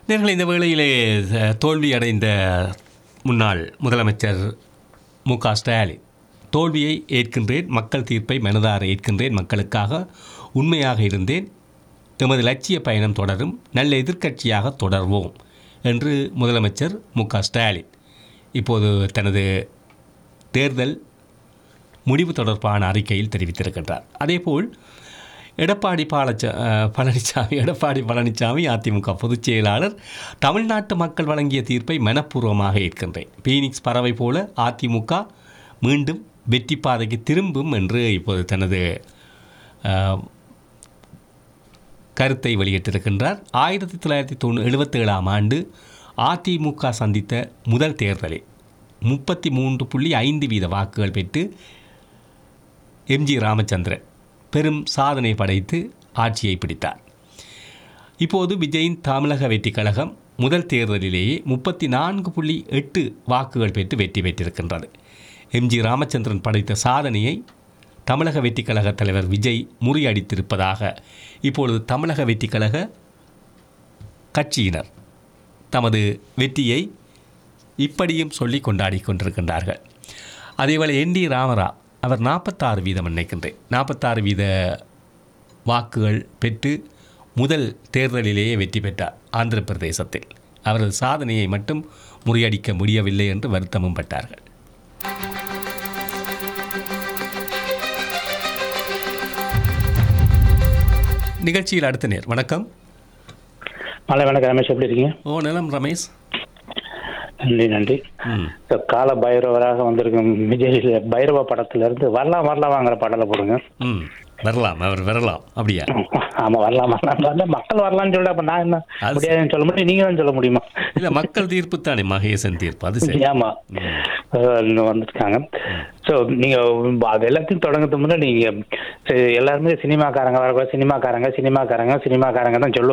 நேர்கள் இந்த வேளையிலே அஹ், தோல்வி அடைந்த முன்னாள் முதலமைச்சர் மு க ஸ்டாலின் தோல்வியை ஏற்கின்றேன் மக்கள் தீர்ப்பை மனதார ஏற்கின்றேன் மக்களுக்காக உண்மையாக இருந்தேன் எமது லட்சிய பயணம் தொடரும் நல்ல எதிர்க்கட்சியாக தொடர்வோம் என்று முதலமைச்சர் மு க ஸ்டாலின் இப்போது தனது தேர்தல் முடிவு தொடர்பான அறிக்கையில் தெரிவித்திருக்கின்றார் அதேபோல் எடப்பாடி பாலச்ச அஹ், பழனிசாமி எடப்பாடி பழனிசாமி அதிமுக பொதுச் செயலாளர் தமிழ்நாட்டு மக்கள் வழங்கிய தீர்ப்பை மனப்பூர்வமாக ஏற்கின்றேன் பீனிக்ஸ் பறவை போல அதிமுக மீண்டும் வெற்றி பாதைக்கு திரும்பும் என்று இப்போது தனது அஹ், கருத்தை வெளியிட்டிருக்கின்றார் ஆயிரத்தி தொள்ளாயிரத்தி தொண்ணூ எழுபத்தேழாம் ஆண்டு அதிமுக சந்தித்த முதல் தேர்தலில் முப்பத்தி மூன்று புள்ளி ஐந்து வீத வாக்குகள் பெற்று எம்ஜி ராமச்சந்திரன் பெரும் சாதனை படைத்து ஆட்சியை பிடித்தார் இப்போது விஜயின் தமிழக வெற்றி கழகம் முதல் தேர்தலிலேயே முப்பத்தி நான்கு புள்ளி எட்டு வாக்குகள் பெற்று வெற்றி பெற்றிருக்கின்றது எம்ஜி ராமச்சந்திரன் படைத்த சாதனையை தமிழக வெற்றி கழக தலைவர் விஜய் முறியடித்திருப்பதாக இப்பொழுது தமிழக வெற்றி கழக கட்சியினர் தமது வெற்றியை இப்படியும் சொல்லி கொண்டாடி கொண்டிருக்கின்றார்கள் அதேவேளை என் டி ராமராவ் அவர் நாற்பத்தாறு வீதம் நினைக்கின்றேன் நாற்பத்தாறு வீத வாக்குகள் பெற்று முதல் தேர்தலிலேயே வெற்றி பெற்றார் ஆந்திர பிரதேசத்தில் அவரது சாதனையை மட்டும் முறியடிக்க முடியவில்லை என்று வருத்தமும் பட்டார்கள் நிகழ்ச்சியில் அடுத்த நேர் வணக்கம் மாலை வணக்கம் ரமேஷ் எப்படி இருக்கீங்க ஓ நிலம் ரமேஷ் நன்றி நன்றி ம் இந்த கால பைரவராக வந்திருக்கும் விஜய் பைரவ படத்துல இருந்து வரலாம் வரலாம் வாங்குற பாடலை போடுங்க ம் வரலாம் அவர் வரலாம் அப்படியா ஆமா வரலாம் வரலாம் வரலாம் மக்கள் வரலாம்னு சொல்லிட்டு அப்ப நான் என்ன அது முடியாதுன்னு சொல்ல முடியும் நீங்க தான் சொல்ல முடியுமா இல்லை மக்கள் தீர்ப்பு தானே மகேசன் தீர்ப்பு அது சரி ஆமா அஹ் இன்னும் வந்திருக்காங்க ஸோ நீங்க அது எல்லாத்தையும் தொடங்குறதுக்கு முன்னாடி நீங்க சரி, எல்லாருமே சினிமாக்காரங்க வரக்கூடாது சினிமாக்காரங்க சினிமாக்காரங்க சினிமாக்காரங்க தான் சொல்லுவாங்க